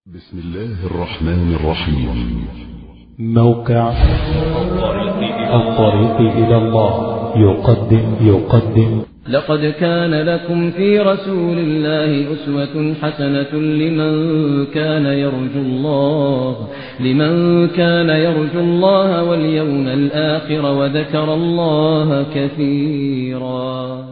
بسم الله الرحمن الرحيم موقع الطريق إلى الله يقدم يقدم لقد كان لكم في رسول الله أسوة حسنة لمن كان يرجو الله لمن كان يرجو الله واليوم الآخر وذكر الله كثيرا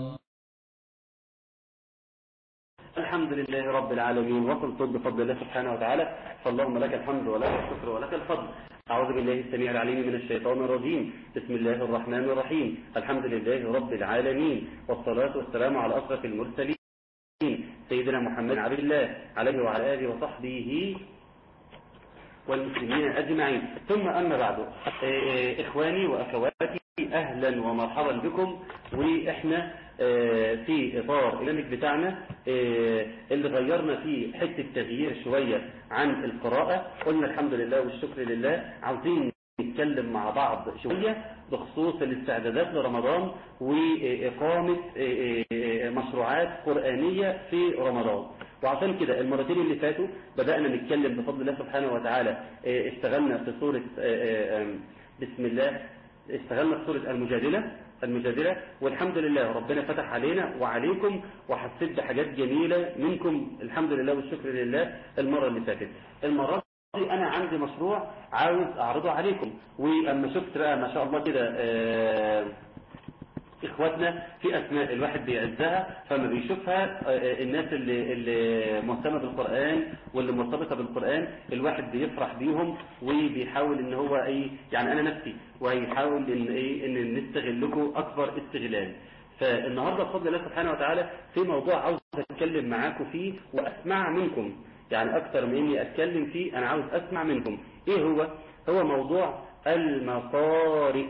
الحمد لله رب العالمين وكل طب بفضل الله سبحانه وتعالى فاللهم لك الحمد ولك الشكر ولك الفضل أعوذ بالله السميع العليم من الشيطان الرجيم بسم الله الرحمن الرحيم الحمد لله رب العالمين والصلاة والسلام على أشرف المرسلين سيدنا محمد عبد الله عليه وعلى آله وصحبه والمسلمين أجمعين ثم أما بعد إخواني وأخواتي أهلا ومرحبا بكم وإحنا في إطار البرنامج بتاعنا اللي غيرنا فيه حتة تغيير شوية عن القراءة قلنا الحمد لله والشكر لله عاوزين نتكلم مع بعض شوية بخصوص الاستعدادات لرمضان وإقامة مشروعات قرآنية في رمضان وعشان كده المرتين اللي فاتوا بدأنا نتكلم بفضل الله سبحانه وتعالى اشتغلنا في سورة بسم الله اشتغلنا في سورة المجادلة المجادلة والحمد لله ربنا فتح علينا وعليكم وحسيت بحاجات جميلة منكم الحمد لله والشكر لله المرة اللي فاتت المرة دي أنا عندي مشروع عاوز أعرضه عليكم وأما شفت بقى ما شاء الله كده اه إخواتنا في أسماء الواحد بيعزها فما بيشوفها الناس اللي, اللي مهتمة بالقرآن واللي مرتبطة بالقرآن الواحد بيفرح بيهم وبيحاول ان هو ايه يعني انا نفسي وهيحاول ان ايه ان نستغلكم اكبر استغلال فالنهاردة بفضل الله سبحانه وتعالى في موضوع عاوز اتكلم معاكم فيه واسمع منكم يعني اكتر من اني اتكلم فيه انا عاوز اسمع منكم ايه هو هو موضوع المصاري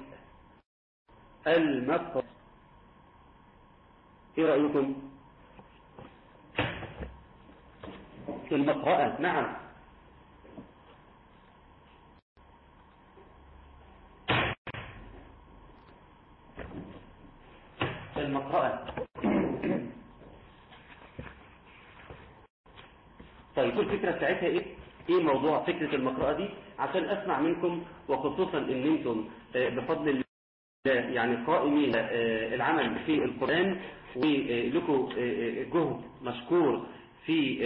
المصر ايه رأيكم المقرأة نعم المقرأة طيب الفكرة بتاعتها ايه ايه موضوع فكرة المقرأة دي عشان اسمع منكم وخصوصا ان انتم بفضل الله يعني قائمين العمل في القرآن ولكم جهد مشكور في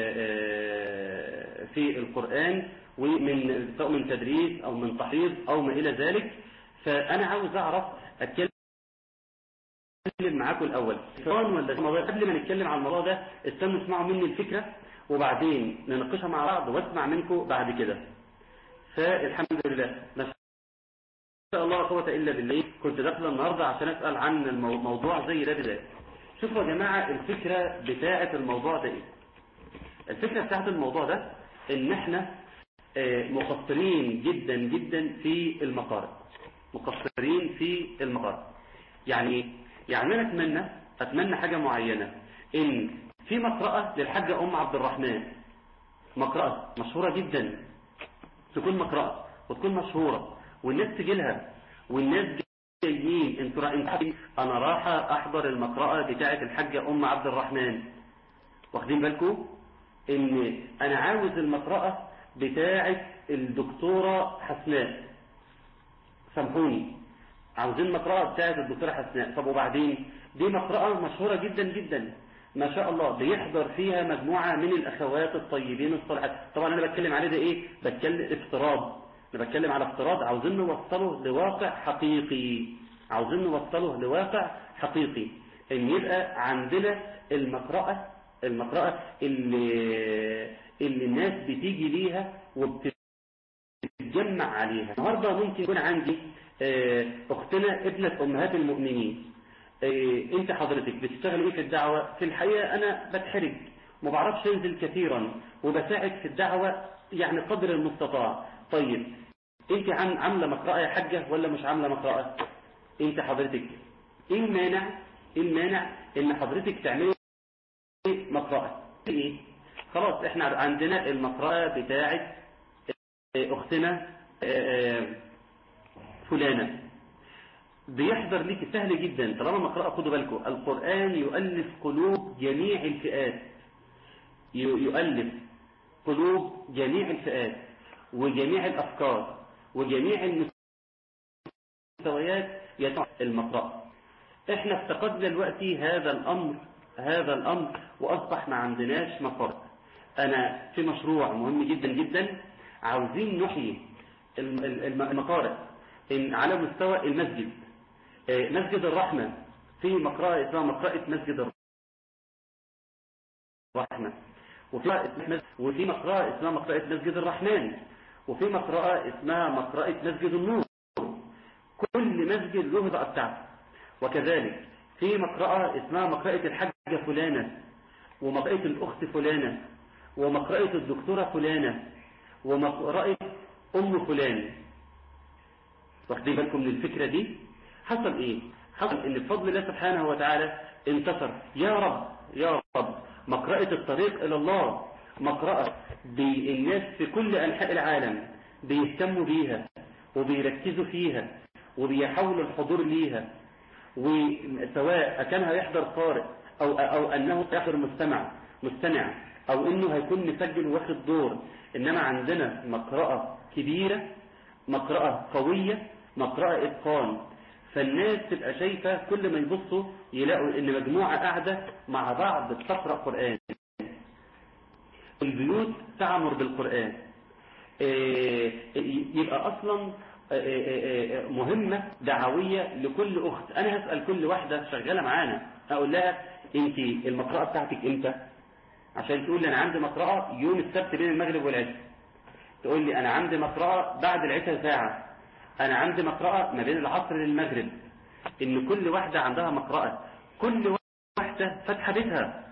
في القرآن ومن سواء من تدريس أو من تحريض أو ما إلى ذلك فأنا عاوز أعرف أتكلم معاكم الأول ولا قبل ما نتكلم عن الموضوع ده استنوا اسمعوا مني الفكرة وبعدين نناقشها مع بعض واسمع منكم بعد كده فالحمد لله إن شاء الله لا قوة إلا بالله كنت داخل النهاردة عشان أسأل عن الموضوع زي ده بالله شوفوا يا جماعة الفكرة بتاعة الموضوع ده إيه الفكرة بتاعة الموضوع ده إن إحنا مقصرين جدا جدا في المقارب مقصرين في المقارب يعني يعني أنا أتمنى أتمنى حاجة معينة إن في مقرأة للحاجة أم عبد الرحمن مقرأة مشهورة جدا تكون مقرأة وتكون مشهورة والناس تجي لها والناس جايين انتوا رايحين انا رايحه احضر المقرأة بتاعه الحاجة ام عبد الرحمن واخدين بالكم ان انا عاوز المقرأة بتاعه الدكتورة حسناء سامحوني عاوزين مقرأة بتاعه الدكتورة حسناء طب وبعدين دي مقرأة مشهورة جدا جدا ما شاء الله بيحضر فيها مجموعة من الاخوات الطيبين الصالحات طبعا انا بتكلم عليه ده ايه بتكلم افتراض انا بتكلم على افتراض عاوزين نوصله لواقع حقيقي عاوزين نوصله لواقع حقيقي ان يبقى عندنا المقرأة المقرأة اللي, اللي الناس بتيجي ليها وبتتجمع عليها النهاردة ممكن يكون عندي اختنا ابنة امهات المؤمنين انت حضرتك بتشتغل ايه في الدعوة في الحقيقة انا بتحرج ما بعرفش انزل كثيرا وبساعد في الدعوة يعني قدر المستطاع طيب انت عامله مقرأة يا حاجة ولا مش عامله مقرأة انت حضرتك ايه المانع ايه المانع ان حضرتك تعملي مقرأة ايه خلاص احنا عندنا المقرأة بتاعت اختنا فلانة بيحضر ليك سهل جدا طالما مقرأة خدوا بالكم القرآن يؤلف قلوب جميع الفئات يؤلف قلوب جميع الفئات وجميع الأفكار وجميع المستويات يتبع المقرأة احنا افتقدنا دلوقتي هذا الأمر هذا الأمر وأصبح ما عندناش مقر أنا في مشروع مهم جدا جدا عاوزين نحيي المقارئ على مستوى المسجد مسجد الرحمة في مقرأة اسمها مقرأة مسجد الرحمة وفي وفي مقرأة اسمها مقرأة مسجد الرحمن وفي مقرأة اسمها مقرأة مسجد النور كل مسجد له بقى بتاعته وكذلك في مقرأة اسمها مقرأة الحاجة فلانة ومقرأة الأخت فلانة ومقرأة الدكتورة فلانة ومقرأة أم فلان واخدين بالكم من الفكرة دي حصل ايه حصل ان بفضل الله سبحانه وتعالى انتصر يا رب يا رب مقرأة الطريق الى الله مقرأة بالناس في كل انحاء العالم بيهتموا بيها وبيركزوا فيها وبيحاولوا الحضور ليها وسواء كان هيحضر قارئ او او انه يحضر مستمع مستمع او انه هيكون مسجل واخد دور انما عندنا مقرأة كبيرة مقرأة قوية مقرأة اتقان فالناس تبقى شايفة كل ما يبصوا يلاقوا ان مجموعة قاعدة مع بعض بتقرأ قرآن البيوت تعمر بالقرآن يبقى اصلا مهمة دعوية لكل اخت انا هسأل كل واحدة شغالة معانا اقول لها انت المقرأة بتاعتك امتى عشان تقول لي انا عندي مقرأة يوم السبت بين المغرب والعشاء تقول لي انا عندي مقرأة بعد العشاء ساعة انا عندي مقرأة ما بين العصر للمغرب ان كل واحدة عندها مقرأة كل واحدة فتح بيتها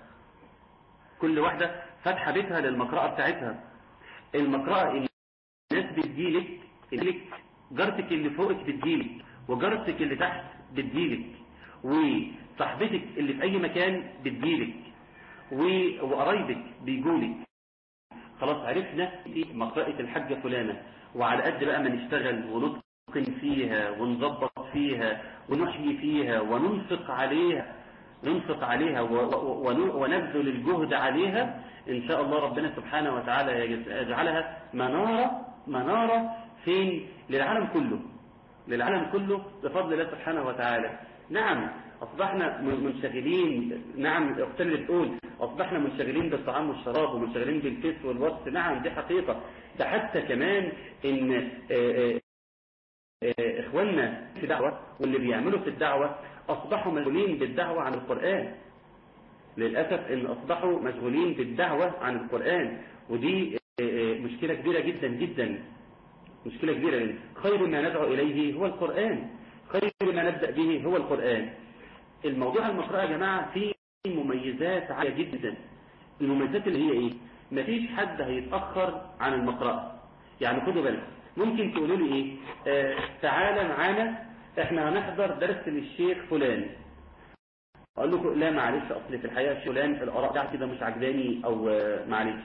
كل واحدة فتح بيتها للمقرأة بتاعتها المقرأة الناس بتجيلك لك جارتك اللي فوقك بتجيلك وجارتك اللي تحت بتجيلك وصاحبتك اللي في اي مكان بتجيلك وقرايبك بيجولك خلاص عرفنا مقرأة الحاجة فلانة وعلى قد بقى ما نشتغل ونتقن فيها ونظبط فيها ونحيي فيها وننفق عليها ننفق عليها ونبذل الجهد عليها إن شاء الله ربنا سبحانه وتعالى يجعلها منارة منارة فين للعالم كله للعالم كله بفضل الله سبحانه وتعالى نعم أصبحنا منشغلين نعم أختنا اللي بتقول أصبحنا منشغلين بالطعام والشراب ومنشغلين بالكيس والوصف نعم دي حقيقة ده حتى كمان إن آآ آآ إخواننا في دعوة واللي بيعملوا في الدعوة أصبحوا مشغولين بالدعوة عن القرآن للأسف إن أصبحوا مشغولين بالدعوة عن القرآن ودي مشكلة كبيرة جدا جدا مشكلة كبيرة جدا خير ما ندعو إليه هو القرآن خير ما نبدأ به هو القرآن الموضوع المقرأة يا جماعة فيه مميزات عالية جدا المميزات اللي هي ايه مفيش حد هيتأخر عن المقرأة يعني خدوا بالك ممكن تقولوا لي ايه آه تعالى معانا احنا هنحضر درس للشيخ فلان اقول لكم لا معلش اصل في الحقيقة فلان الاراء بتاعتي ده مش عجباني او آه معلش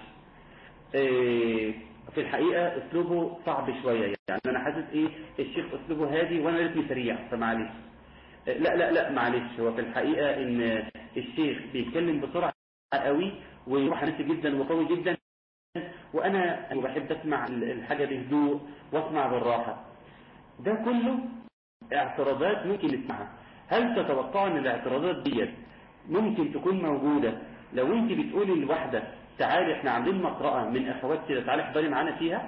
آه في الحقيقة اسلوبه صعب شوية يعني انا حاسس ايه الشيخ اسلوبه هادي وانا رتمي سريع فمعلش لا لا لا معلش هو في الحقيقة ان الشيخ بيتكلم بسرعة قوي وحنسي جدا وقوي جدا وانا بحب اسمع الحاجة بهدوء واسمع بالراحة ده كله اعتراضات ممكن نسمعها هل تتوقع ان الاعتراضات ديت ممكن تكون موجودة لو انت بتقولي لواحدة تعالي احنا عاملين مقرأة من اخوات كده تعالي احضري معانا فيها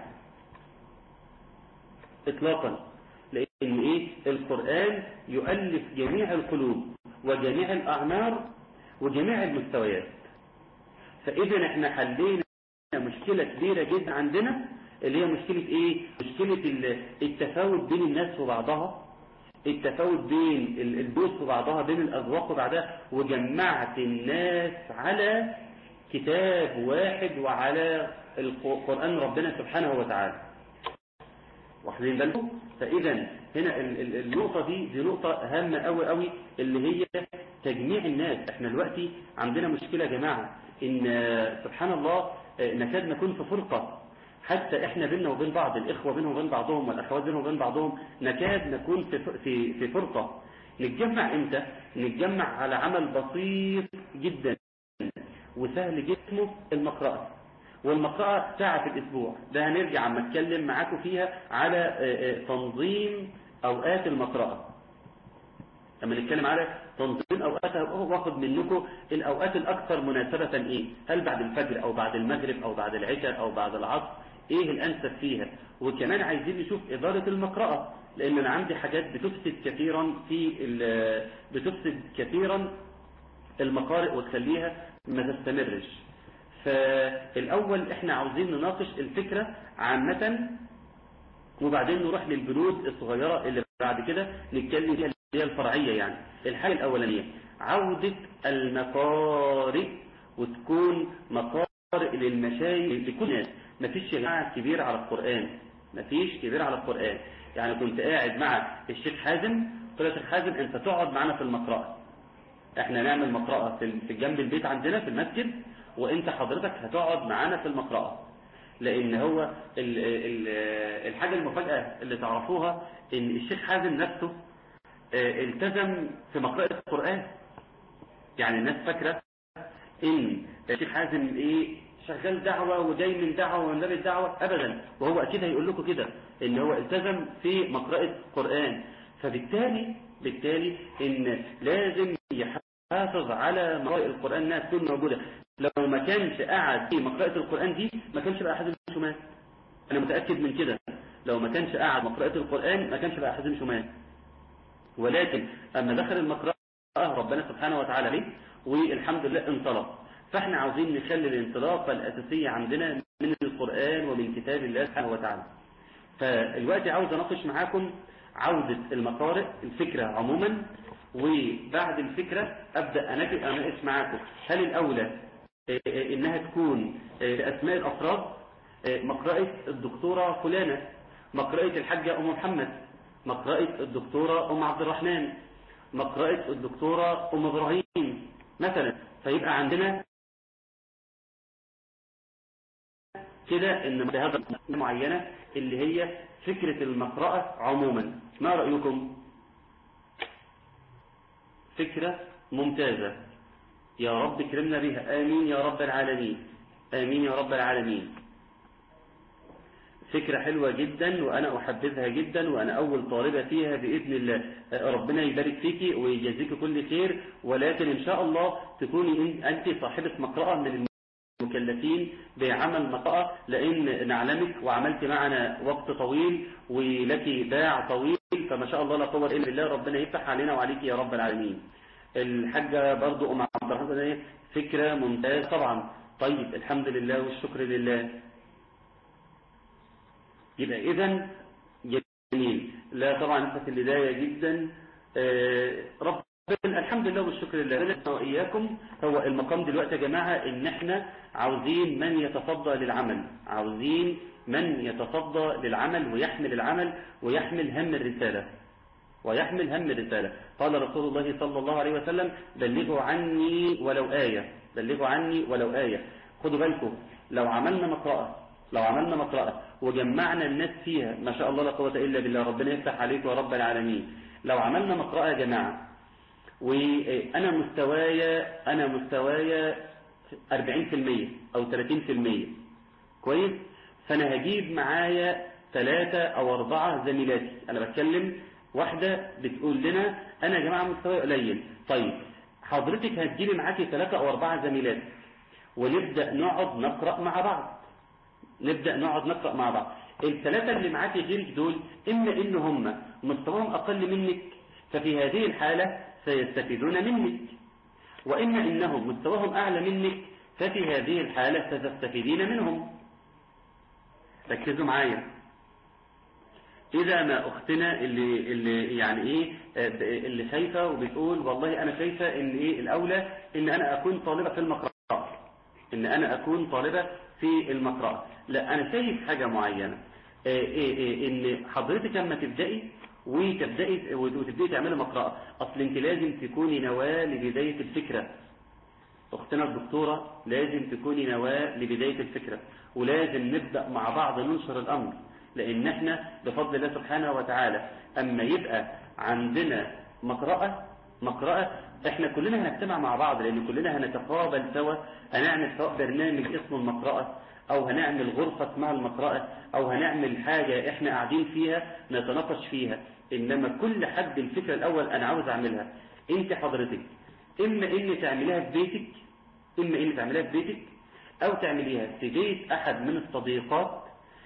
اطلاقا لان ايه القرآن يؤلف جميع القلوب وجميع الاعمار وجميع المستويات فاذا احنا حلينا مشكلة كبيرة جدا عندنا اللي هي مشكلة ايه مشكلة التفاوت بين الناس وبعضها التفاوت بين البيوت وبعضها بين الاذواق وبعضها وجمعت الناس على كتاب واحد وعلى القرآن ربنا سبحانه وتعالى واخدين بالكم فاذا هنا النقطة دي دي نقطة هامة قوي قوي اللي هي تجميع الناس احنا دلوقتي عندنا مشكلة يا جماعة ان سبحان الله نكاد نكون في فرقة حتى احنا بيننا وبين بعض الاخوة بينهم وبين بعضهم والاخوات بينهم وبين بعضهم نكاد نكون في في في فرقة نتجمع امتى نتجمع على عمل بسيط جدا وسهل جسمه المقرأة والمقرأة ساعة في الأسبوع ده هنرجع عم اتكلم معاكم فيها على آه، آه، تنظيم أوقات المقرأة لما نتكلم على تنظيم أوقاتها واخد منكم الأوقات الأكثر مناسبة إيه هل بعد الفجر أو بعد المغرب أو بعد العشاء أو بعد العصر إيه الأنسب فيها وكمان عايزين نشوف إدارة المقرأة لأن أنا عندي حاجات بتفسد كثيرا في ال- بتفسد كثيرا المقارئ وتخليها ما تستمرش فالأول احنا عاوزين نناقش الفكرة عامة وبعدين نروح للبنود الصغيرة اللي بعد كده نتكلم فيها اللي هي الفرعية يعني الحاجة الأولانية عودة المقارئ وتكون مقارئ للمشايخ لكل الناس مفيش يا جماعة كبير على القرآن مفيش كبير على القرآن يعني كنت قاعد مع الشيخ حازم قلت له يا شيخ حازم انت تقعد معانا في المقرأة احنا نعمل مقرأة في في جنب البيت عندنا في المسجد وانت حضرتك هتقعد معانا في المقرأة لان هو ال ال الحاجة المفاجأة اللي تعرفوها ان الشيخ حازم نفسه اه، التزم في مقرأة القرآن يعني الناس فاكرة ان الشيخ حازم ايه شغال دعوة وجاي من دعوة ومن باب الدعوة ابدا وهو اكيد هيقول لكم كده ان هو التزم في مقرأة قرآن فبالتالي بالتالي ان لازم يحافظ على مقرأة القرآن انها تكون موجودة لو ما كانش قاعد في مقرأة القرآن دي ما كانش بقى حازم شمال انا متأكد من كده لو ما كانش قاعد مقرأة القرآن ما كانش بقى حازم شمال ولكن اما دخل المقرأة ربنا سبحانه وتعالى عليه والحمد لله انطلق فاحنا عاوزين نخلي الانطلاقة الأساسية عندنا من القرآن ومن كتاب الله سبحانه وتعالى فالوقت عاوز اناقش معاكم عودة المقارئ الفكرة عموما وبعد الفكرة أبدأ أناقش أناقش معاكم هل الأولى آه، آه، إنها تكون آه، بأسماء الأفراد آه، مقرأة الدكتورة فلانة مقرأة الحاجة أم محمد مقرأة الدكتورة أم عبد الرحمن مقرأة الدكتورة أم إبراهيم مثلا فيبقى عندنا كده ان بهذا معينة اللي هي فكرة المقرأة عموما ما رأيكم فكرة ممتازة يا رب كرمنا بها آمين يا رب العالمين آمين يا رب العالمين فكرة حلوة جدا وأنا أحبذها جدا وأنا أول طالبة فيها بإذن الله ربنا يبارك فيكي ويجازيك كل خير ولكن إن شاء الله تكوني أنت صاحبة مقرأة من المكلفين بعمل مقرأة لأن نعلمك وعملت معنا وقت طويل ولك باع طويل فما شاء الله لا قوة إلا بالله ربنا يفتح علينا وعليك يا رب العالمين الحاجة برضو أم عبد الرحمن فكرة ممتازة طبعا طيب الحمد لله والشكر لله يبقى إذا جميل لا طبعا انت في البداية جدا آه، رب الحمد لله والشكر لله ربنا وإياكم هو المقام دلوقتي يا جماعة إن إحنا عاوزين من يتصدى للعمل عاوزين من يتصدى للعمل ويحمل العمل ويحمل هم الرسالة ويحمل هم الرسالة قال رسول الله صلى الله عليه وسلم بلغوا عني ولو آية بلغوا عني ولو آية خدوا بالكم لو عملنا مقرأة لو عملنا مقرأة وجمعنا الناس فيها ما شاء الله لا قوة إلا بالله ربنا يفتح عليك يا رب العالمين لو عملنا مقرأة يا جماعة وأنا مستوايا أنا مستوايا 40% أو 30% كويس فأنا هجيب معايا ثلاثة أو أربعة زميلاتي أنا بتكلم واحدة بتقول لنا أنا يا جماعة مستواي قليل طيب حضرتك هتجيبي معاكي ثلاثة أو أربعة زميلات ونبدأ نقعد نقرأ مع بعض نبدأ نقعد نقرأ مع بعض الثلاثة اللي معاكي غيرك دول إما إن هم مستواهم أقل منك ففي هذه الحالة سيستفيدون منك وإما إنهم مستواهم أعلى منك ففي هذه الحالة ستستفيدين منهم ركزوا معايا إذا ما أختنا اللي, اللي يعني إيه اللي شايفة وبتقول والله أنا شايفة إن إيه الأولى إن أنا أكون طالبة في المقرأة إن أنا أكون طالبة في المقرأة لا أنا شايف حاجة معينة إيه إيه إن حضرتك لما تبدأي وتبدأي وتبدأي تعملي مقرأة أصل أنت لازم تكوني نواة لبداية الفكرة أختنا الدكتورة لازم تكوني نواة لبداية الفكرة ولازم نبدأ مع بعض ننشر الأمر لأن احنا بفضل الله سبحانه وتعالى أما يبقى عندنا مقرأة مقرأة احنا كلنا هنجتمع مع بعض لأن كلنا هنتقابل سوا هنعمل سواء برنامج اسمه المقرأة او هنعمل غرفة اسمها المقرأة او هنعمل حاجة احنا قاعدين فيها نتناقش فيها انما كل حد الفكرة الاول انا عاوز اعملها انت حضرتك اما ان تعمليها في بيتك اما ان تعمليها في بيتك او تعمليها في بيت احد من الصديقات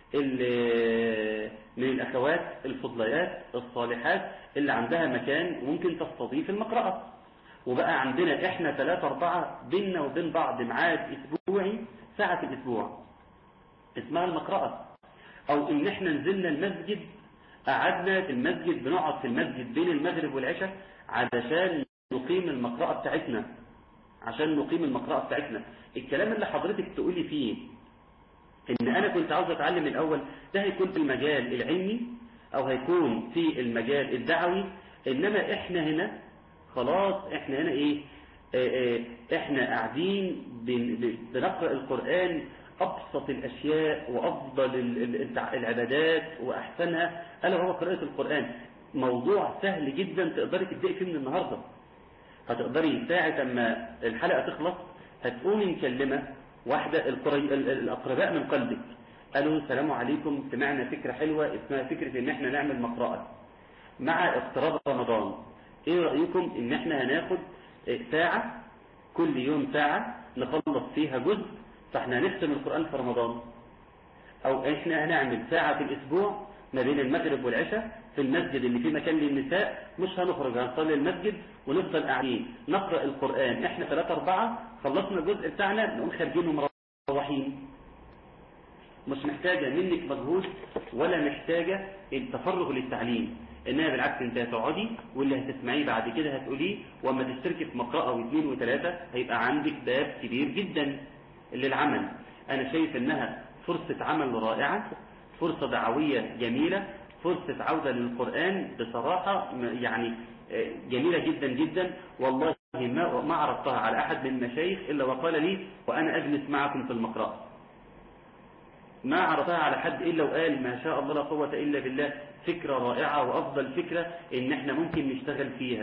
اللي من الاخوات الفضليات الصالحات اللي عندها مكان ممكن تستضيف المقرأة وبقى عندنا احنا ثلاثة اربعة بيننا وبين بعض ميعاد اسبوعي ساعة في الاسبوع اسمها المقرأة او ان احنا نزلنا المسجد قعدنا في المسجد بنقعد في المسجد بين المغرب والعشاء علشان نقيم المقرأة بتاعتنا عشان نقيم المقرأة بتاعتنا الكلام اللي حضرتك تقولي فيه ان انا كنت عاوز اتعلم الاول ده هيكون في المجال العلمي او هيكون في المجال الدعوي انما احنا هنا خلاص احنا هنا ايه اه اه احنا قاعدين بنقرأ القرآن ابسط الاشياء وافضل العبادات واحسنها الا وهو قراءة القرآن موضوع سهل جدا تقدري تبدأي فيه من النهاردة هتقدري ساعة اما الحلقة تخلص هتقومي مكلمة واحدة الأقرباء من قلبك قالوا السلام عليكم سمعنا فكرة حلوة اسمها فكرة ان احنا نعمل مقرأة مع اقتراب رمضان ايه رأيكم ان احنا هناخد ساعة كل يوم ساعة نخلص فيها جزء فاحنا هنختم القرآن في رمضان او احنا هنعمل ساعة في الاسبوع ما بين المغرب والعشاء في المسجد اللي فيه مكان للنساء مش هنخرج هنصلي المسجد ونفضل قاعدين نقرأ القرآن احنا ثلاثة اربعة خلصنا الجزء بتاعنا نقوم خارجين ومروحين مش محتاجة منك مجهود ولا محتاجة التفرغ للتعليم انها بالعكس انت هتقعدي واللي هتسمعيه بعد كده هتقوليه واما تشتركي في مقرأة واثنين وثلاثة هيبقى عندك باب كبير جدا للعمل انا شايف انها فرصة عمل رائعة فرصة دعوية جميلة فرصة عودة للقرآن بصراحة يعني جميلة جدا جدا والله ما ما عرضتها على أحد من المشايخ إلا وقال لي وأنا أجلس معكم في المقرأة ما عرضتها على حد إلا وقال ما شاء الله لا قوة إلا بالله فكرة رائعة وأفضل فكرة إن احنا ممكن نشتغل فيها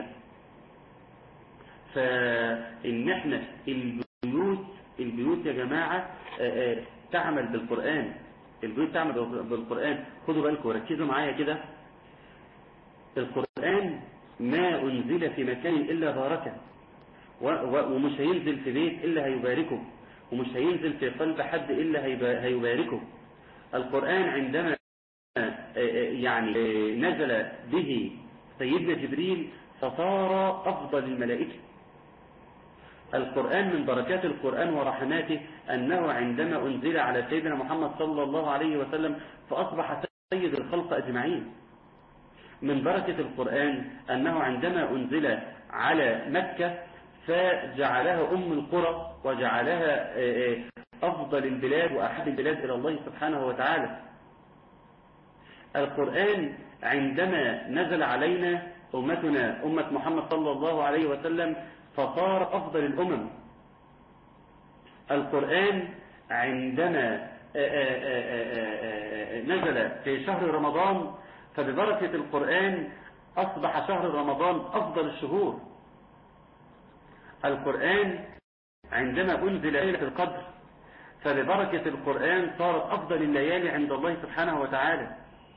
فإن احنا البيوت البيوت يا جماعة تعمل بالقرآن البيوت تعمل بالقرآن خدوا بالكم وركزوا معايا كده القرآن ما أنزل في مكان إلا باركه ومش هينزل في بيت إلا هيباركه ومش هينزل في قلب حد إلا هيباركه القرآن عندما يعني نزل به سيدنا جبريل فصار أفضل الملائكة القرآن من بركات القرآن ورحماته أنه عندما أنزل على سيدنا محمد صلى الله عليه وسلم فأصبح سيد الخلق أجمعين من بركة القرآن أنه عندما أنزل على مكة فجعلها أم القرى وجعلها أفضل البلاد وأحب البلاد إلى الله سبحانه وتعالى القرآن عندما نزل علينا أمتنا أمة محمد صلى الله عليه وسلم فصار أفضل الأمم القرآن عندما نزل في شهر رمضان فببركة القرآن أصبح شهر رمضان أفضل الشهور القرآن عندما أنزل ليلة القدر فببركة القرآن صارت أفضل الليالي عند الله سبحانه وتعالى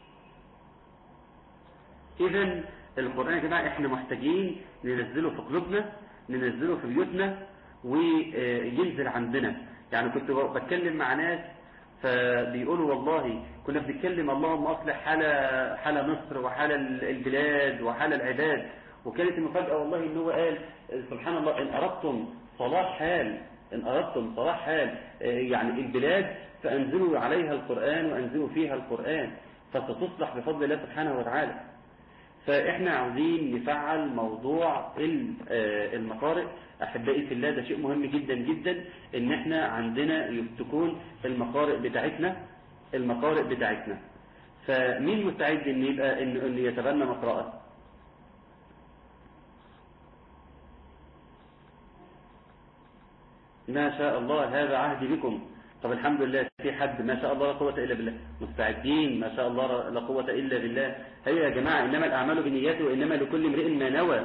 إذا القرآن يا جماعة إحنا محتاجين ننزله في قلوبنا ننزله في بيوتنا وينزل عندنا يعني كنت بتكلم مع ناس فبيقولوا والله كنا بنتكلم اللهم أصلح حال حال مصر وحال البلاد وحال العباد وكانت المفاجأة والله إن هو قال سبحان الله إن أردتم صلاح حال إن أردتم صلاح حال يعني البلاد فأنزلوا عليها القرآن وأنزلوا فيها القرآن فستصلح بفضل الله سبحانه وتعالى فإحنا عاوزين نفعل موضوع المقارئ أحبائي في الله ده شيء مهم جدا جدا إن إحنا عندنا تكون المقارئ بتاعتنا المقارئ بتاعتنا فمين مستعد إن يبقى إن, إن يتبنى مقرأة ما شاء الله هذا عهدي بكم طب الحمد لله في حد ما شاء الله لا قوة إلا بالله مستعدين ما شاء الله لا قوة إلا بالله هيا يا جماعة إنما الأعمال بنياته وإنما لكل امرئ ما نوى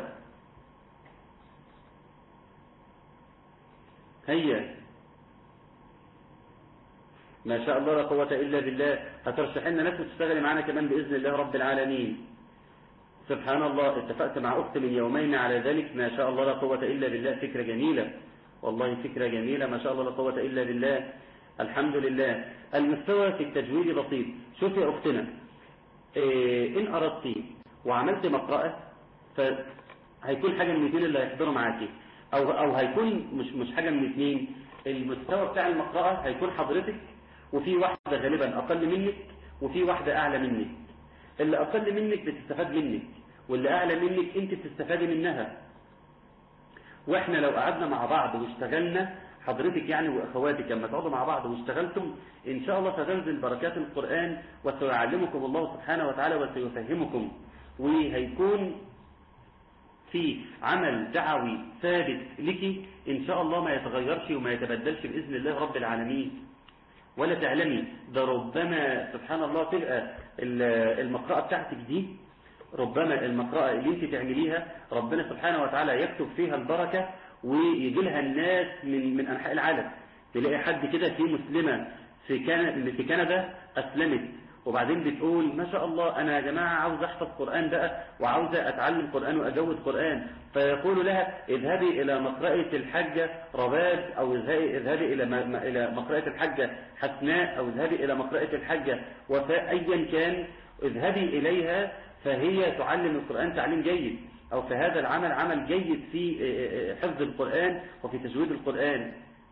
هيا ما شاء الله لا قوة إلا بالله هترشح لنا ناس وتشتغلي معانا كمان بإذن الله رب العالمين سبحان الله اتفقت مع أخت من يومين على ذلك ما شاء الله لا قوة إلا بالله فكرة جميلة والله فكرة جميلة ما شاء الله لا قوة إلا بالله الحمد لله المستوى في التجويد بسيط شوف يا أختنا إيه إن أردت وعملت مقرأة فهيكون حاجة من الاثنين اللي هيحضروا معاكي أو, أو هيكون مش, مش حاجة من الاثنين المستوى بتاع المقرأة هيكون حضرتك وفي واحدة غالبا أقل منك وفي واحدة أعلى منك اللي أقل منك بتستفاد منك واللي أعلى منك أنت بتستفادي منها وإحنا لو قعدنا مع بعض واشتغلنا حضرتك يعني وأخواتك لما تقعدوا مع بعض واشتغلتم إن شاء الله ستنزل بركات القرآن وسيعلمكم الله سبحانه وتعالى وسيفهمكم وهيكون في عمل دعوي ثابت لك إن شاء الله ما يتغيرش وما يتبدلش بإذن الله رب العالمين ولا تعلمي ده ربما سبحان الله تبقى المقرأة بتاعتك دي ربما المقرأة اللي انت تعمليها ربنا سبحانه وتعالى يكتب فيها البركة ويجي لها الناس من من أنحاء العالم تلاقي حد كده في مسلمة في كندا في كندا أسلمت وبعدين بتقول ما شاء الله أنا يا جماعة عاوز أحفظ قرآن بقى وعاوزة أتعلم قرآن وأجود قرآن فيقول لها اذهبي إلى مقرأة الحجة رباد أو اذهبي إلى إلى مقرأة الحجة حسناء أو اذهبي إلى مقرأة الحجة وفاء أيا كان اذهبي إليها فهي تعلم القرآن تعليم جيد أو في هذا العمل عمل جيد في حفظ القرآن وفي تجويد القرآن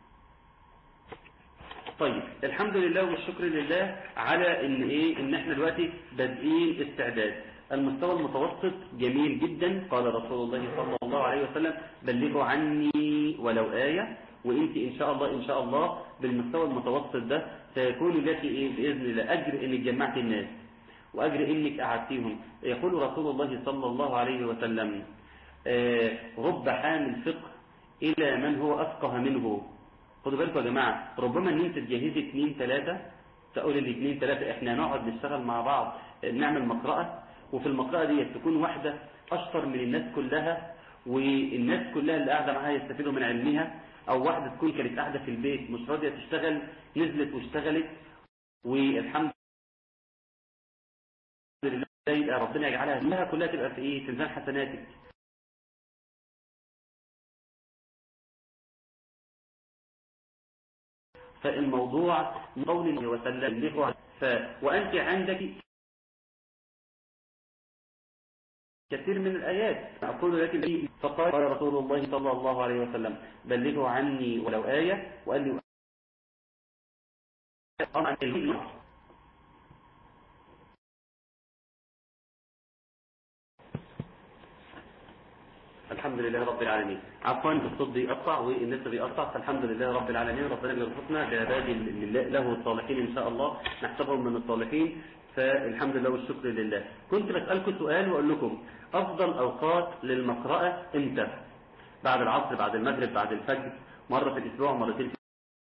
طيب الحمد لله والشكر لله على ان ايه ان احنا دلوقتي بادئين استعداد المستوى المتوسط جميل جدا قال رسول الله صلى الله عليه وسلم بلغوا عني ولو آية وانت ان شاء الله ان شاء الله بالمستوى المتوسط ده سيكون لك ايه باذن الله اجر انك جمعت الناس واجر انك قعدتيهم يقول رسول الله صلى الله عليه وسلم آه رب حامل فقه الى من هو افقه منه خدوا بالكم يا جماعة ربما ان انت تجهزي اثنين ثلاثة تقول الاثنين ثلاثة احنا نقعد نشتغل مع بعض نعمل مقرأة وفي المقرأة دي تكون واحدة اشطر من الناس كلها والناس كلها اللي قاعدة معاها يستفيدوا من علمها او واحدة تكون كانت قاعدة في البيت مش راضية تشتغل نزلت واشتغلت والحمد لله يبقى ربنا يجعلها كلها كلها تبقى في ايه في ميزان حسناتك فالموضوع من قول وسلم له ف... وأنت عندك كثير من الآيات أقول لك فقال رسول الله صلى الله عليه وسلم بلغوا عني ولو آية وقال لي الحمد لله رب العالمين عفوا الصوت بيقطع والنت بيقطع فالحمد لله رب العالمين ربنا بيرزقنا بعباد له الصالحين ان شاء الله نحسبهم من الصالحين فالحمد لله والشكر لله كنت بسألكم سؤال واقول لكم افضل اوقات للمقرأة امتى بعد العصر بعد المغرب بعد الفجر مرة في الاسبوع مرتين في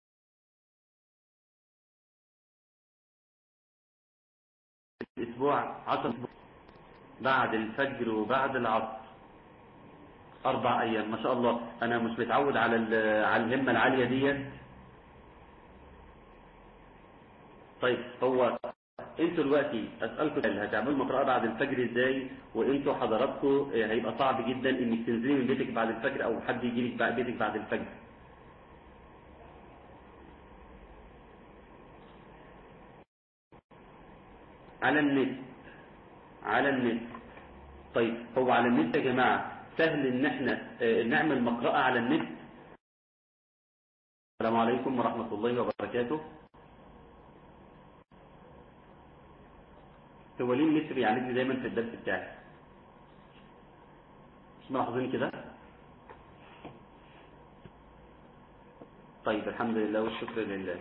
الاسبوع عشر بعد الفجر وبعد العصر أربع أيام ما شاء الله أنا مش متعود على على الهمة العالية دي طيب هو انتوا دلوقتي اسالكم اللي هتعملوا مقرأة بعد الفجر ازاي وانتوا حضراتكم هيبقى صعب جدا انك تنزلي من بيتك بعد الفجر او حد يجي لك بيتك بعد الفجر على النت على النت طيب هو على النت يا جماعه سهل ان احنا نعمل مقرأة على النت السلام عليكم ورحمة الله وبركاته هو ليه النت بيعالجني دايما في الدرس بتاعي مش ملاحظين كده طيب الحمد لله والشكر لله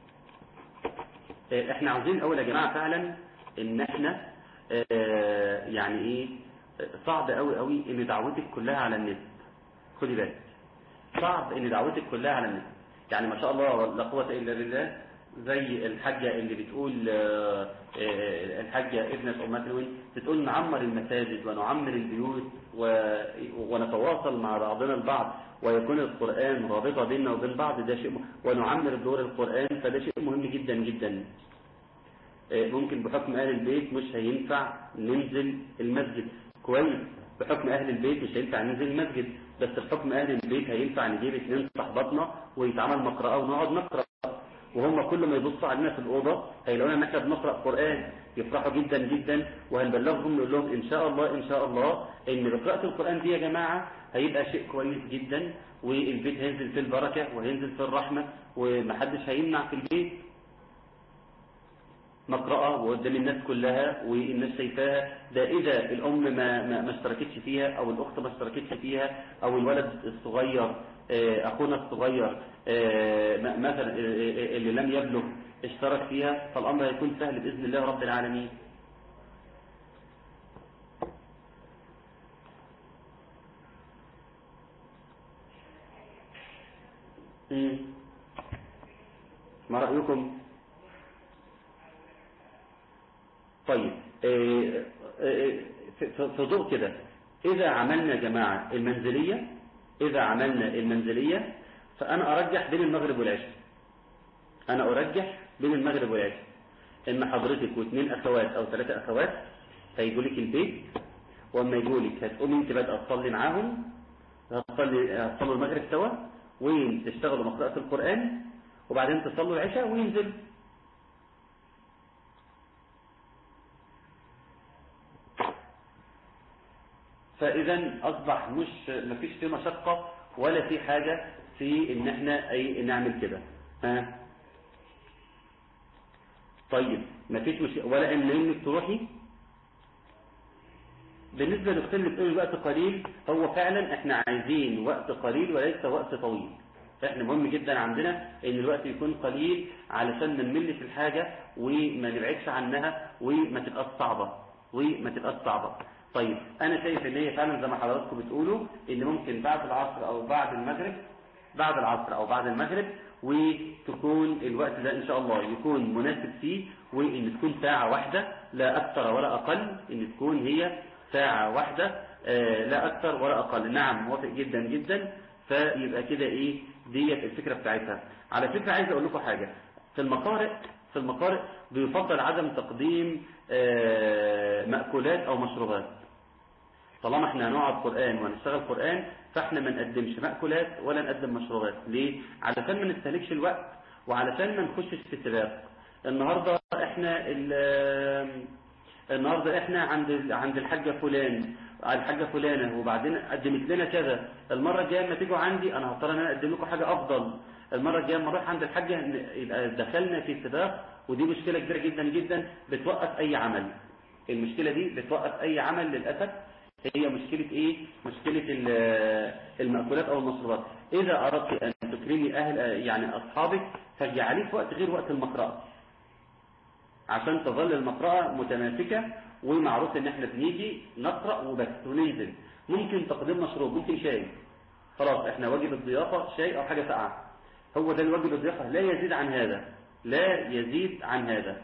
احنا عاوزين الاول يا جماعة فعلا ان احنا اه يعني ايه صعب قوي قوي ان دعوتك كلها على النت خدي بالك صعب ان دعوتك كلها على النت يعني ما شاء الله لا قوه الا بالله زي الحاجة اللي بتقول آه، آه، الحاجة ابنة أمات الوين بتقول نعمر المساجد ونعمر البيوت و- ونتواصل مع بعضنا البعض ويكون القرآن رابطة بيننا وبين بعض ده شيء م- ونعمر دور القرآن فده شيء مهم جدا جدا آه، ممكن بحكم أهل البيت مش هينفع ننزل المسجد كويس بحكم أهل البيت مش هينفع ننزل المسجد بس بحكم أهل البيت هينفع نجيب اثنين صحباتنا ويتعمل مقرأة ونقعد نقرأ وهم كل ما يبصوا علينا في الأوضة هيلاقونا ان احنا بنقرأ قرآن يفرحوا جدا جدا وهنبلغهم نقول لهم إن شاء الله إن شاء الله إن بقراءة القرآن دي يا جماعة هيبقى شيء كويس جدا والبيت هينزل فيه البركة وهينزل فيه الرحمة ومحدش هيمنع في البيت مقرأة وقدام الناس كلها والناس شايفاها ده إذا الأم ما, ما, ما اشتركتش فيها أو الأخت ما اشتركتش فيها أو الولد الصغير آه، أخونا الصغير آه، م- مثلا آه، آه، اللي لم يبلغ اشترك فيها فالأمر هيكون سهل بإذن الله رب العالمين مم. ما رأيكم؟ طيب آه، آه، في- في في ضوء كده إذا عملنا يا جماعة المنزلية إذا عملنا المنزلية فأنا أرجح بين المغرب والعشاء أنا أرجح بين المغرب والعشاء إن حضرتك واثنين أخوات أو ثلاثة أخوات هيجوا لك البيت وأما يجوا لك هتقومي أنت بادئة تصلي معاهم هتصلي هتصلوا المغرب سوا وتشتغلوا مقرأة القرآن وبعدين تصلوا العشاء وينزلوا فإذا أصبح مش مفيش في مشقة ولا في حاجة في إن إحنا أي نعمل كده ها طيب مفيش مش ولا إن إنك تروحي بالنسبة للأختين اللي بتقول الوقت قليل هو فعلا إحنا عايزين وقت قليل وليس وقت طويل احنا مهم جدا عندنا ان الوقت يكون قليل علشان ما نمل في الحاجة وما نبعدش عنها وما تبقاش صعبة وما تبقاش صعبة طيب انا شايف ان هي فعلا زي ما حضراتكم بتقولوا ان ممكن بعد العصر او بعد المغرب بعد العصر او بعد المغرب وتكون الوقت ده ان شاء الله يكون مناسب فيه وان تكون ساعة واحدة لا اكثر ولا اقل ان تكون هي ساعة واحدة آه، لا اكثر ولا اقل نعم موافق جدا جدا فيبقى كده ايه ديت الفكرة بتاعتها على فكرة عايز اقول لكم حاجة في المقارئ في المقارئ بيفضل عدم تقديم آه، مأكولات او مشروبات طالما احنا هنقعد قرآن وهنشتغل قرآن فاحنا ما نقدمش مأكولات ولا نقدم مشروبات ليه؟ علشان ما نستهلكش الوقت وعلشان ما نخشش في سباق النهاردة احنا ال- النهاردة احنا عند عند الحاجة فلان الحاجة فلانة وبعدين قدمت لنا كذا المرة الجاية لما تيجوا عندي انا هضطر ان انا اقدم لكم حاجة افضل المرة الجاية لما اروح عند الحاجة ن- يبقى دخلنا في سباق ودي مشكلة كبيرة جدا جدا بتوقف اي عمل المشكلة دي بتوقف اي عمل للأسف هي مشكلة ايه مشكلة ال- المأكولات او المشروبات اذا اردت ان تكرمي اهل يعني اصحابك فاجعليه في وقت غير وقت المقرأة عشان تظل المقرأة متماسكة ومعروف ان احنا بنيجي نقرأ وبس وننزل ممكن تقديم مشروب ممكن شاي خلاص احنا واجب الضيافة شاي او حاجة ساقعة هو ده الواجب الضيافة لا يزيد عن هذا لا يزيد عن هذا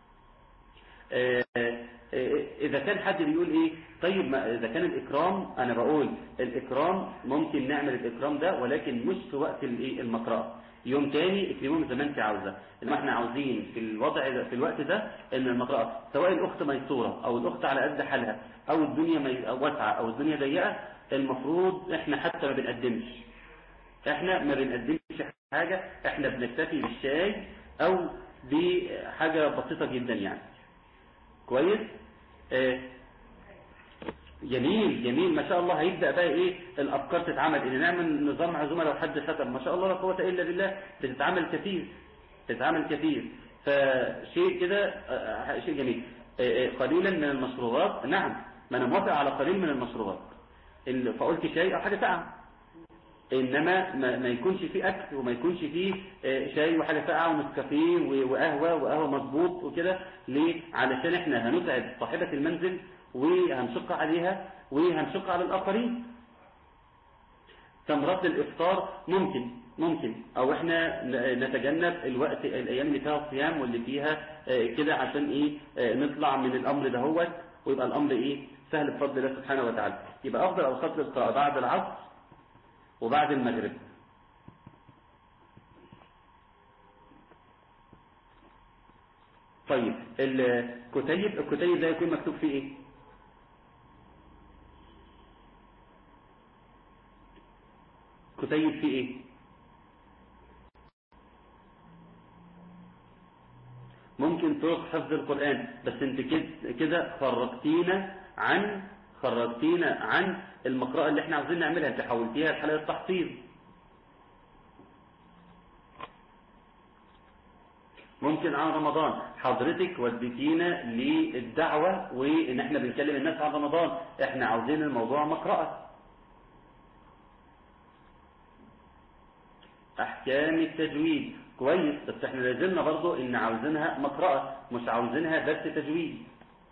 آه، آه، إذا كان حد بيقول إيه طيب ما إذا كان الإكرام أنا بقول الإكرام ممكن نعمل الإكرام ده ولكن مش في وقت الإيه المقرأة يوم تاني اكرموهم زي ما انت عاوزة انما احنا عاوزين في الوضع ده في الوقت ده ان المقرأة سواء الاخت ميسورة او الاخت على قد حالها او الدنيا مي- واسعة او الدنيا ضيقة المفروض احنا حتى ما بنقدمش احنا ما بنقدمش حاجة احنا بنكتفي بالشاي او بحاجة بسيطة جدا يعني كويس آه جميل جميل ما شاء الله هيبدأ بقى ايه الافكار تتعمل ان نعمل نظام عزومة لو حد ختم ما شاء الله لا قوة الا بالله بتتعمل كثير بتتعمل كثير فشيء كده آه، شيء جميل آه، آه، قليلا من المشروبات نعم ما انا موافق على قليل من المشروبات ال- فقلت شاي او حاجة ساقعة انما ما, ما يكونش فيه اكل وما يكونش فيه آه، شاي وحاجه ساقعه ونسكافيه و- وقهوه وقهوه مظبوط وكده ليه علشان احنا هنسعد صاحبه المنزل وهنشق عليها وهنشق على الاخرين تمرات الافطار ممكن ممكن او احنا ن- نتجنب الوقت الايام اللي فيها صيام واللي فيها آه، كده عشان ايه آه، نطلع من الامر دهوت ويبقى الامر ايه سهل بفضل الله سبحانه وتعالى يبقى افضل اوقات للقراءه بعد العصر وبعد المغرب طيب الكتيب الكتيب ده يكون مكتوب فيه ايه كتيب فيه ايه ممكن طرق حفظ القرآن بس انت كد- كده خرجتينا عن خرجتينا عن المقرأة اللي احنا عاوزين نعملها انت حولتيها لحالة التحفيظ ممكن عن رمضان حضرتك وديتينا للدعوة وان احنا بنكلم الناس عن رمضان احنا عاوزين الموضوع مقرأة احكام التجويد كويس بس احنا لازلنا برضو ان عاوزينها مقرأة مش عاوزينها بس تجويد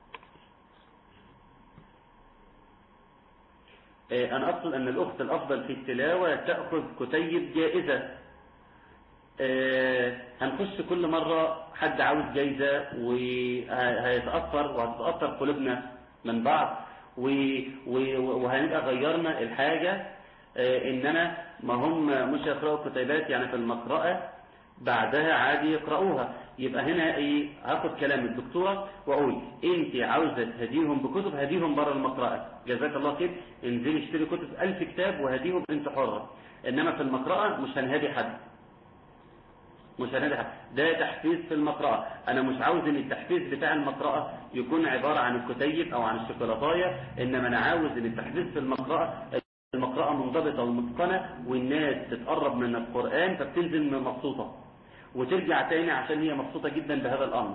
آه، انا اقصد ان الاخت الافضل في التلاوة تأخذ كتيب جائزة آه، هنخش كل مرة حد عاوز جايزة وهيتأثر وهتتأثر قلوبنا من بعض و- و- وهنبقى غيرنا الحاجة آه، انما ما هم مش يقرأوا كتيبات يعني في المقرأة بعدها عادي يقرأوها يبقى هنا ايه هاخد كلام الدكتورة واقول انت عاوزة تهديهم بكتب هديهم بره المقرأة جزاك الله خير انزلي اشتري كتب ألف كتاب وهديهم انت حرة انما في المقرأة مش هنهدي حد مش هنهدي حد ده تحفيز في المقرأة انا مش عاوز ان التحفيز بتاع المقرأة يكون عبارة عن الكتيب او عن الشوكولاتاية انما انا عاوز ان التحفيز في المقرأة المقرأة منضبطة ومتقنة والناس تتقرب من القرآن فبتنزل مبسوطة وترجع تاني عشان هي مبسوطة جدا بهذا الأمر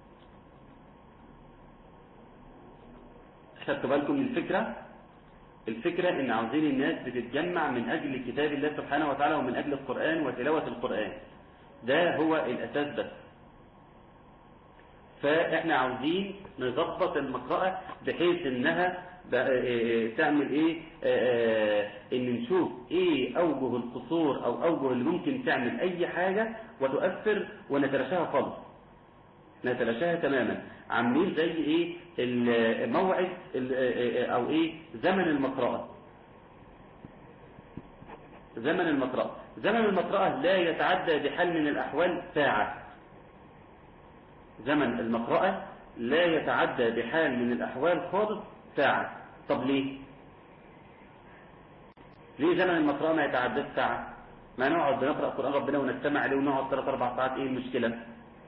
خدتوا بالكم من الفكرة الفكرة ان عاوزين الناس بتتجمع من اجل كتاب الله سبحانه وتعالى ومن اجل القرآن وتلاوة القرآن ده هو الاساس بس فاحنا عاوزين نظبط المقرأة بحيث انها ب- تعمل ايه آه، ان نشوف ايه اوجه القصور او اوجه اللي ممكن تعمل اي حاجة وتؤثر ونتلاشاها خالص نتلاشاها تماما عاملين زي ايه الموعد ال- او ايه زمن المقرأة زمن المقرأة زمن المقرأة لا يتعدى بحال من الأحوال ساعة زمن المقرأة لا يتعدى بحال من الأحوال خالص ساعة طب ليه ليه زمن المقرأة ما يتعداش ساعة ما نقعد بنقرأ قرآن ربنا ونستمع عليه ونقعد ثلاث أربع ساعات إيه المشكلة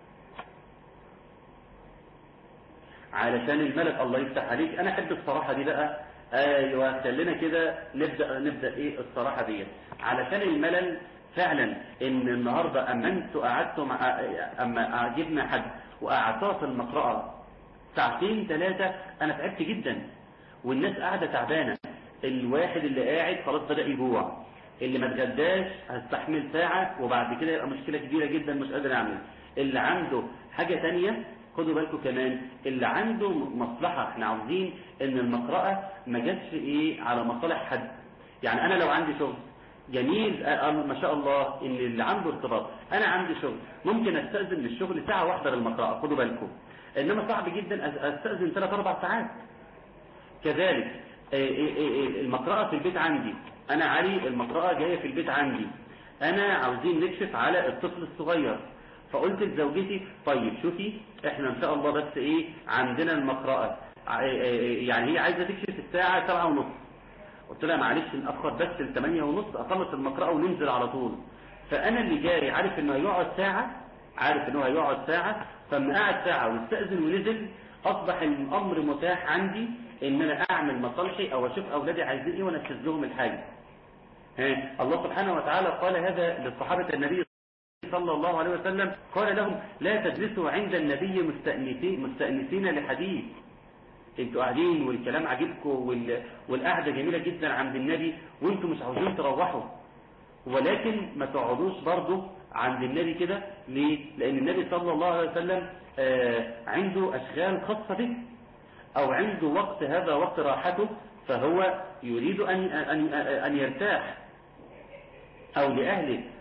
علشان الملك الله يفتح عليك أنا أحب الصراحة دي بقى أيوة خلينا كده نبدأ نبدأ إيه الصراحة دي علشان الملل فعلا ان النهاردة اما انتوا قعدتوا مع اما جبنا حد وقعدتها في المقرأة ساعتين ثلاثة انا تعبت جدا والناس قاعدة تعبانة الواحد اللي قاعد خلاص بدأ يجوع اللي ما اتغداش هستحمل ساعة وبعد كده يبقى مشكلة كبيرة جدا مش قادر اعمل اللي عنده حاجة تانية خدوا بالكم كمان اللي عنده مصلحة احنا عاوزين ان المقرأة ما جاتش ايه على مصالح حد يعني انا لو عندي شغل جميل آه، ما شاء الله ان اللي عنده ارتباط انا عندي شغل ممكن استأذن للشغل ساعة واحدة للمقرأة خدوا بالكم انما صعب جدا أس- استأذن ثلاث اربع ساعات كذلك آه، آه، آه، المقرأة في البيت عندي انا علي المقرأة جاية في البيت عندي انا عاوزين نكشف على الطفل الصغير فقلت لزوجتي طيب شوفي احنا ان شاء الله بس ايه عندنا المقرأة ع- آه، آه، يعني هي عايزة تكشف الساعة سبعة ونص قلت لها معلش نأخر بس ل 8 ونص اخلص المقرأة وننزل على طول فانا اللي جاي عارف انه هيقعد ساعة عارف انه هيقعد ساعة فلما قعد ساعة واستأذن ونزل اصبح الامر متاح عندي ان انا اعمل مصالحي او اشوف اولادي عايزين ايه وانفذ لهم الحاجة ها الله سبحانه وتعالى قال هذا للصحابة النبي صلى الله عليه وسلم قال لهم لا تجلسوا عند النبي مستأنسين, مستأنسين لحديث انتوا قاعدين والكلام عاجبكم وال... والقعدة جميلة جدا عند النبي وانتوا مش عاوزين تروحوا ولكن ما تقعدوش برضو عند النبي كده ليه؟ لأن النبي صلى الله عليه وسلم آه عنده أشغال خاصة به أو عنده وقت هذا وقت راحته فهو يريد أن, أن, أن يرتاح أو لأهله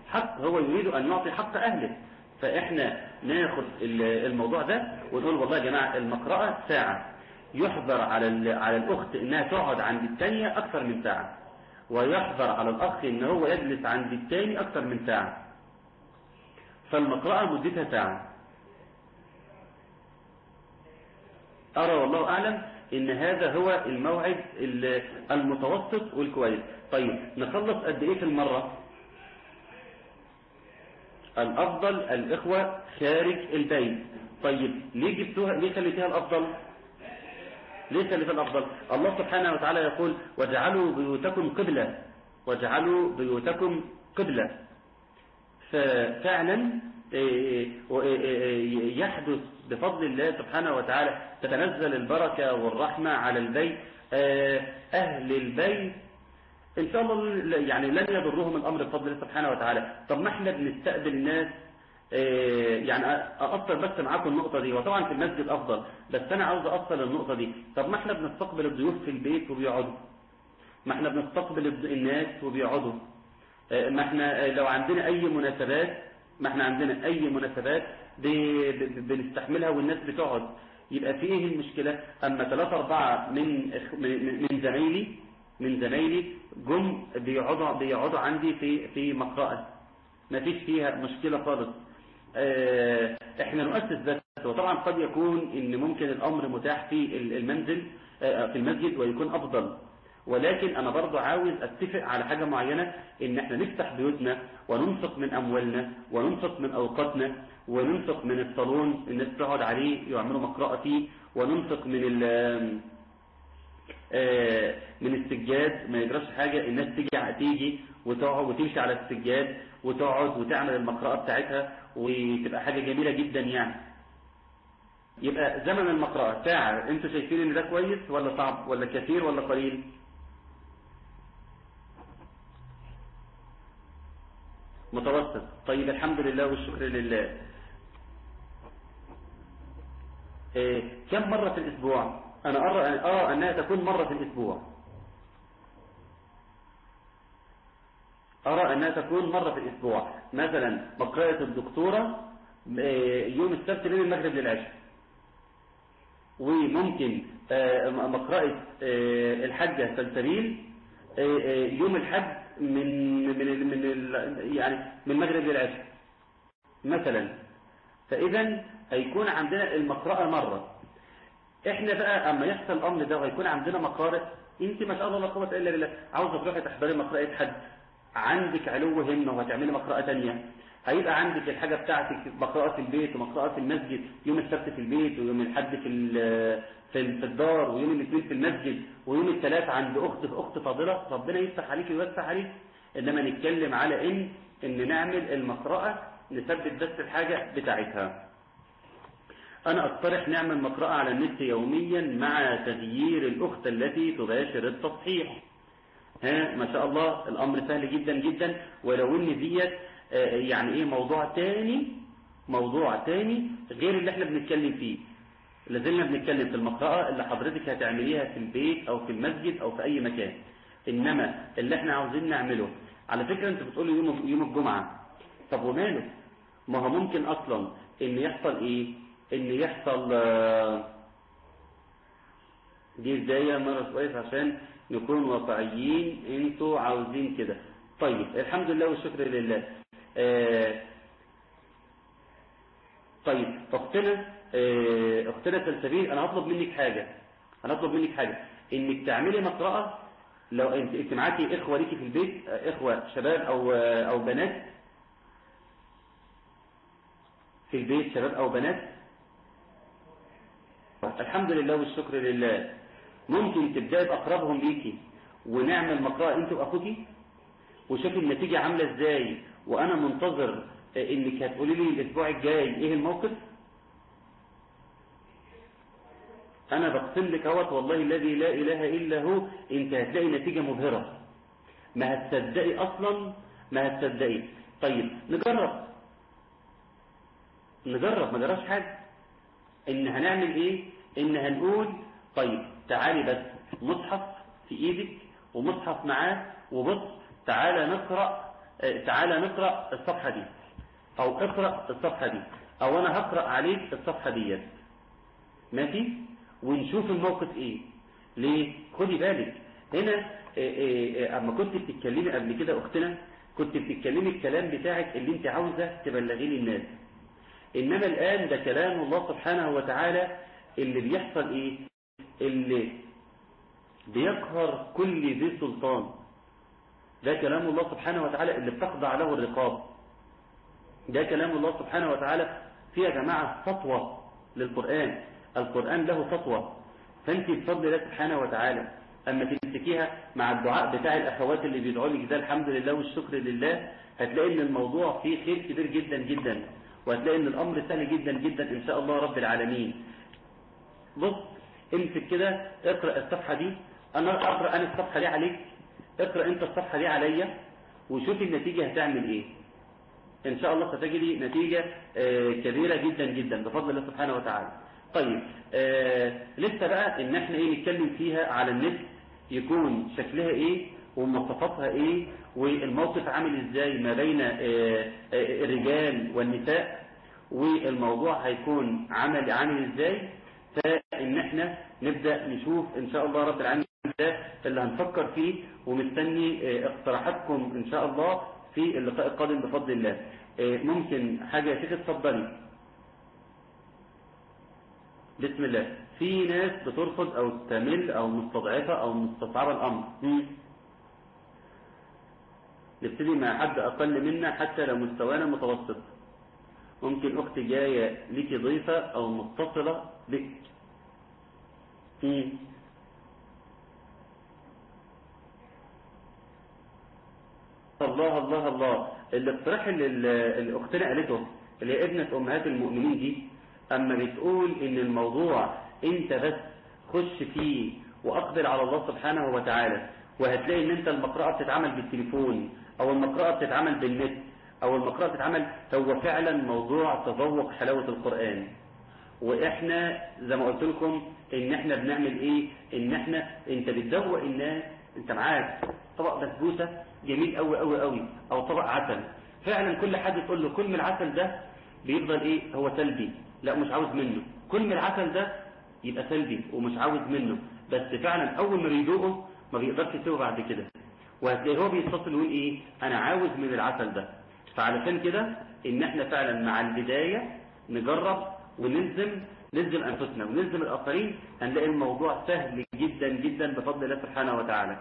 حق هو يريد أن يعطي حق أهله فإحنا ناخد الموضوع ده ونقول والله يا جماعة المقرأة ساعة يحضر على على الأخت إنها تقعد عند الثانية أكثر من ساعة ويحضر على الأخ إن هو يجلس عند الثاني أكثر من ساعة فالمقرأة مدتها ساعة أرى والله أعلم إن هذا هو الموعد المتوسط والكويس طيب نخلص قد إيه في المرة الأفضل الإخوة خارج البيت طيب ليه جبتوها ليه خليتها الأفضل ليه خليتها الأفضل الله سبحانه وتعالى يقول وجعلوا بيوتكم قبلة وجعلوا بيوتكم قبلة ففعلا يحدث بفضل الله سبحانه وتعالى تتنزل البركة والرحمة على البيت أهل البيت إن شاء الله يعني لن يضرهم الأمر بفضل الله سبحانه وتعالى طب ما احنا بنستقبل الناس يعني أأثر بس معاكم النقطة دي وطبعا في المسجد أفضل بس أنا عاوز أصل النقطة دي طب ما احنا بنستقبل الضيوف في البيت وبيقعدوا ما احنا بنستقبل الناس وبيقعدوا ما احنا لو عندنا أي مناسبات ما احنا عندنا أي مناسبات بنستحملها والناس بتقعد يبقى في ايه المشكلة أما ثلاثة أربعة من من زمايلي من زمايلي جم بيقعدوا بيقعدوا عندي في في مقرأة ما فيش فيها مشكلة خالص اه احنا نؤسس بس وطبعا قد يكون ان ممكن الامر متاح في المنزل اه في المسجد ويكون افضل ولكن انا برضو عاوز اتفق على حاجة معينة ان احنا نفتح بيوتنا وننفق من اموالنا وننفق من اوقاتنا وننفق من الصالون الناس تقعد عليه يعملوا مقرأة فيه وننفق من ال من السجاد ما يجراش حاجة الناس تيجي تيجي وتقعد وتمشي على السجاد وتقعد وتعمل المقرأة بتاعتها وتبقى حاجة جميلة جدا يعني يبقى زمن المقرأة ساعة انتوا شايفين ان ده كويس ولا صعب ولا كثير ولا قليل متوسط طيب الحمد لله والشكر لله إيه كم مرة في الاسبوع أنا أرى, أرى أنها تكون مرة في الأسبوع أرى أنها تكون مرة في الأسبوع مثلا مقرأة الدكتورة يوم السبت بين المغرب للعشاء وممكن مقرأة الحجة سلسبيل يوم الحج من من من يعني من المغرب للعشاء مثلا فإذا هيكون عندنا المقرأة مرة احنا بقى اما يحصل الامر ده وهيكون عندنا مقارئ انت ما شاء الله لا قوه الا بالله عاوزه تروحي تحضري مقرأة حد عندك علو همه وهتعملي مقرأة ثانيه هيبقى عندك الحاجة بتاعتك مقرأة في البيت ومقرأة في المسجد يوم السبت في البيت ويوم الحد في في الدار ويوم الاثنين في المسجد ويوم الثلاث عند اخت اخت فاضله ربنا يفتح عليك ويوسع عليك انما نتكلم على ان ان نعمل المقرأة نثبت بس الحاجة بتاعتها أنا أقترح نعمل مقرأة على النت يوميا مع تغيير الأخت التي تباشر التصحيح ها ما شاء الله الأمر سهل جدا جدا ولو إن ديت يعني إيه موضوع تاني موضوع تاني غير اللي احنا بنتكلم فيه لازلنا بنتكلم في المقرأة اللي حضرتك هتعمليها في البيت أو في المسجد أو في أي مكان إنما اللي احنا عاوزين نعمله على فكرة أنت بتقولي يوم يوم الجمعة طب وماله ما هو ممكن أصلا إن يحصل إيه ان يحصل دي بداية مرة كويس عشان نكون واقعيين انتوا عاوزين كده طيب الحمد لله والشكر لله آه طيب اختنا آه اختنا سلسبيل انا هطلب منك حاجة انا هطلب منك حاجة انك تعملي مقرأة لو انت, انت معاكي اخوة ليكي في البيت اخوة شباب او او بنات في البيت شباب او بنات الحمد لله والشكر لله ممكن تبدأ بأقربهم ليكي ونعمل مقرأة انت واخوكي وشوفي النتيجة عاملة ازاي وانا منتظر انك هتقولي لي الاسبوع الجاي ايه الموقف انا بقسم لك اهوت والله الذي لا اله الا هو انت هتلاقي نتيجة مبهرة ما هتصدقي اصلا ما هتصدقي طيب نجرب نجرب ما جراش حاجة ان هنعمل ايه ان هنقول طيب تعالي بس مصحف في ايدك ومصحف معاه وبص تعالى نقرأ آه، تعالى نقرأ الصفحة دي او اقرأ الصفحة دي او انا هقرأ عليك الصفحة ديت ماشي ونشوف الموقف ايه ليه خدي بالك هنا آه، آه، آه، اما كنت بتتكلمي قبل كده اختنا كنت بتتكلمي الكلام بتاعك اللي انت عاوزة تبلغيه للناس انما الان ده كلام الله سبحانه وتعالى اللي بيحصل ايه اللي بيقهر كل ذي سلطان ده كلام الله سبحانه وتعالى اللي بتخضع له الرقاب ده كلام الله سبحانه وتعالى في يا جماعة سطوة للقرآن القرآن له سطوة فانت بفضل الله سبحانه وتعالى اما تمسكيها مع الدعاء بتاع الاخوات اللي بيدعوا لك ده الحمد لله والشكر لله هتلاقي ان الموضوع فيه خير كبير جدا جدا وهتلاقي ان الامر سهل جدا جدا ان شاء الله رب العالمين بص امسك كده اقرأ الصفحة دي انا اقرأ انا الصفحة دي عليك اقرأ انت الصفحة دي عليا وشوف النتيجة هتعمل ايه ان شاء الله ستجدي نتيجة آه، كبيرة جدا جدا بفضل الله سبحانه وتعالى طيب آه لسه بقى ان احنا ايه نتكلم فيها على النت يكون شكلها ايه ومواصفاتها ايه والموقف عامل ازاي ما بين آه آه الرجال والنساء والموضوع هيكون عمل عامل ازاي فان احنا نبدأ نشوف ان شاء الله رب العالمين ده اللي هنفكر فيه ومستني آه، اقتراحاتكم ان شاء الله في اللقاء القادم بفضل الله آه، ممكن حاجة يا شيخ اتفضلي بسم الله في ناس بترفض او تمل او مستضعفة او مستصعبة الامر مم. نبتدي مع حد اقل منا حتى لو مستوانا متوسط ممكن اختي جاية ليكي ضيفة او متصلة بك مم. الله الله الله الاقتراح اللي اللي اختنا قالته اللي هي ابنة امهات المؤمنين دي اما بتقول ان الموضوع انت بس خش فيه واقبل على الله سبحانه وتعالى وهتلاقي ان انت المقرأة بتتعمل بالتليفون او المقرأة بتتعمل بالنت او المقرأة بتتعمل هو فعلا موضوع تذوق حلاوة القرآن واحنا زي ما قلت لكم ان احنا بنعمل ايه ان احنا انت بتذوق الناس انت معاك طبق بسبوسه جميل قوي قوي قوي او طبق عسل فعلا كل حد تقول له كل من العسل ده بيفضل ايه هو سلبي لا مش عاوز منه كل من العسل ده يبقى سلبي ومش عاوز منه بس فعلا اول ما بيدوقه ما بيقدرش يسيبه بعد كده وهتلاقيه هو بيتصل ويقول ايه انا عاوز من العسل ده فعلشان كده ان احنا فعلا مع البداية نجرب ونلزم نلزم انفسنا ونلزم الاخرين هنلاقي الموضوع سهل جدا جدا بفضل الله سبحانه وتعالى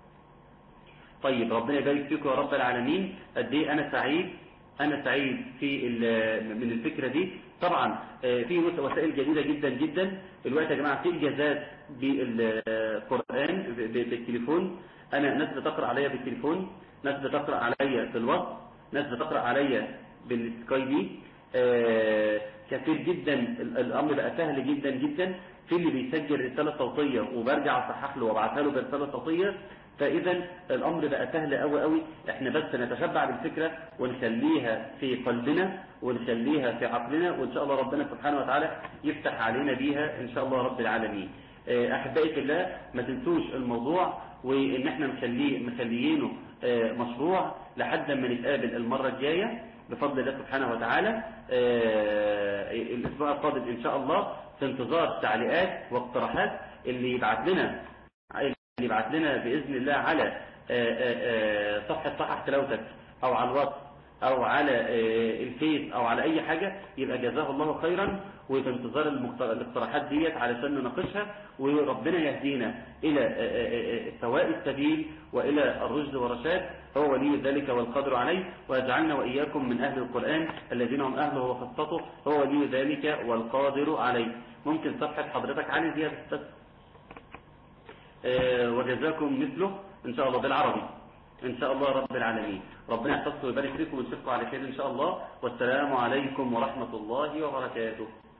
طيب ربنا يبارك فيكم يا رب العالمين قد ايه انا سعيد انا سعيد في ال- من الفكرة دي طبعا آه، في وس- وسائل جديدة جدا جدا الوقت يا جماعة في اجازات بالقرآن ب- ب- بالتليفون انا ناس بتقرأ عليا بالتليفون ناس بتقرأ عليا في الوقت ناس بتقرأ عليا بالسكاي بي آه، كثير جدا ال- الامر بقى سهل جدا جدا في اللي بيسجل رسالة صوتية وبرجع اصحح له وابعتها له برسالة صوتية فاذا الامر بقى سهل قوي قوي احنا بس نتشبع بالفكرة ونخليها في قلبنا ونخليها في عقلنا وان شاء الله ربنا سبحانه وتعالى يفتح علينا بيها ان شاء الله رب العالمين آه، احبائي في الله ما تنسوش الموضوع وان احنا مخليه مخليينه آه، مشروع لحد ما نتقابل المرة الجاية بفضل الله سبحانه وتعالى آه، الاسبوع القادم ان شاء الله في انتظار تعليقات واقتراحات اللي يبعت لنا اللي يبعت لنا باذن الله على آه، آه، آه، صفحه صحح تلاوتك او على الواتس او على آه، الفيس او على اي حاجه يبقى جزاه الله خيرا وفي انتظار المقت- الاقتراحات ديت علشان نناقشها وربنا يهدينا الى آه، آه، آه، سواء السبيل والى الرشد والرشاد هو ولي ذلك والقدر عليه ويجعلنا واياكم من اهل القران الذين هم اهله وخاصته هو ولي ذلك والقادر عليه ممكن صفحه حضرتك علي زياده بس آه، وجزاكم مثله ان شاء الله بالعربي ان شاء الله رب العالمين ربنا يحفظكم ويبارك فيكم ونشوفكم على خير ان شاء الله والسلام عليكم ورحمة الله وبركاته